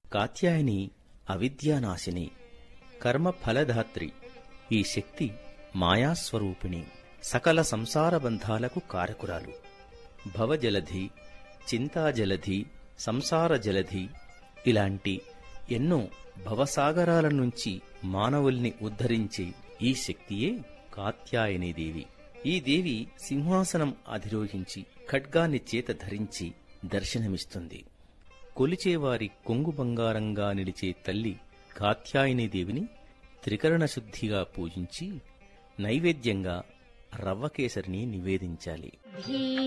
కాత్యాయని అవిద్యానాశిని కర్మ ఫలధాత్రి ఈ శక్తి మాయాస్వరూపిణి సకల సంసార బంధాలకు కారకురాలు భవజలధి చింతాజలధి సంసార జలధి ఇలాంటి ఎన్నో భవసాగరాల నుంచి మానవుల్ని ఉద్ధరించే ఈ శక్తియే కాత్యాయని దేవి ఈ దేవి సింహాసనం అధిరోహించి ఖడ్గాన్ని చేత ధరించి దర్శనమిస్తుంది కొలిచేవారి కొంగు బంగారంగా నిలిచే తల్లి కాత్యాయని దేవిని త్రికరణ శుద్ధిగా పూజించి నైవేద్యంగా రవ్వకేసరిని నివేదించాలి धी